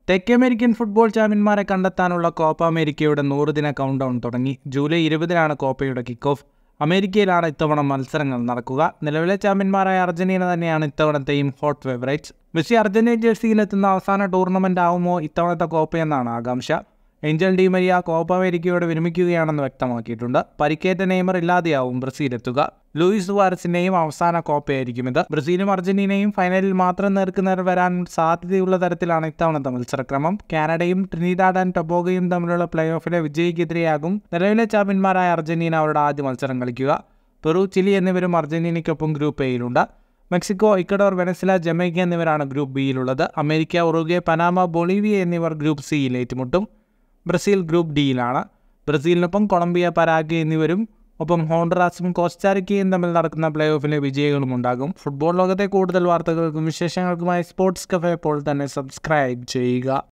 തെക്കേ American football ചാമ്പ്യന്മാരെ കണ്ടെത്താനുള്ള Copa അമേരിക്കയുടെ നൂറുദിന കൗണ്ട് ഡൗൺ തുടങ്ങി ജൂലൈ ഇരുപതിനാണ് കോപ്പയുടെ കിക്ക് ഓഫ് അമേരിക്കയിലാണ് ഇത്തവണ മത്സരങ്ങൾ നടക്കുക നിലവിലെ ചാമ്പ്യന്മാരായ അർജന്റീന തന്നെയാണ് ഇത്തവണത്തെയും ഹോട്ട് ഫേവറേറ്റ്സ് മെസ്സി അർജന്റീൻ ജേഴ്സിയിലെത്തുന്ന അവസാന ടൂർണമെന്റ് ആവുമോ ഇത്തവണത്തെ കോപ്പയെന്നാണ് ആകാംക്ഷ ഏഞ്ചൽ ഡി മരിയ കോപ്പ അമേരിക്കയോട് വിരമിക്കുകയാണെന്ന് വ്യക്തമാക്കിയിട്ടുണ്ട് പരിക്കേറ്റ നെയ്മർ ഇല്ലാതെയാവും ബ്രസീൽ എത്തുക ലൂയിസ് സുവാരസിന്റെയും അവസാന കോപ്പയായിരിക്കും ഇത് ബ്രസീലും അർജന്റീനയും ഫൈനലിൽ മാത്രം നേർക്കുനേർ വരാൻ സാധ്യതയുള്ള തരത്തിലാണ് ഇത്തവണത്തെ മത്സരക്രമം കാനഡയും ട്രിനിഡാഡ് ആൻഡ് ടൊബോഗയും തമ്മിലുള്ള പ്ലേ ഓഫിലെ വിജയിക്കെതിരെയാകും നിലവിലെ ചാമ്പ്യന്മാരായ അർജന്റീന അവരുടെ ആദ്യ മത്സരം കളിക്കുക പെറു ചിലി എന്നിവരും അർജന്റീനയ്ക്കൊപ്പം ഗ്രൂപ്പ് എയിലുണ്ട് മെക്സിക്കോ ഇക്കഡോർ വെനസ്ല ജമൈക്ക എന്നിവരാണ് ഗ്രൂപ്പ് ബിയിലുള്ളത് അമേരിക്ക ഉറുഗെ പനാമ ബൊളീവിയ എന്നിവർ ഗ്രൂപ്പ് സിയിൽ ഏറ്റുമുട്ടും ബ്രസീൽ ഗ്രൂപ്പ് ഡിയിലാണ് ബ്രസീലിനൊപ്പം കൊളംബിയ പരാഗ്വെ എന്നിവരും ഒപ്പം ഹോണ്ടറാസും കോസ്റ്റാരിക്കയും തമ്മിൽ നടക്കുന്ന പ്ലേ ഓഫിലെ വിജയികളും ഉണ്ടാകും ഫുട്ബോൾ ലോകത്തെ കൂടുതൽ വാർത്തകൾക്കും വിശേഷങ്ങൾക്കുമായി സ്പോർട്സ് കഫേ ഇപ്പോൾ തന്നെ സബ്സ്ക്രൈബ് ചെയ്യുക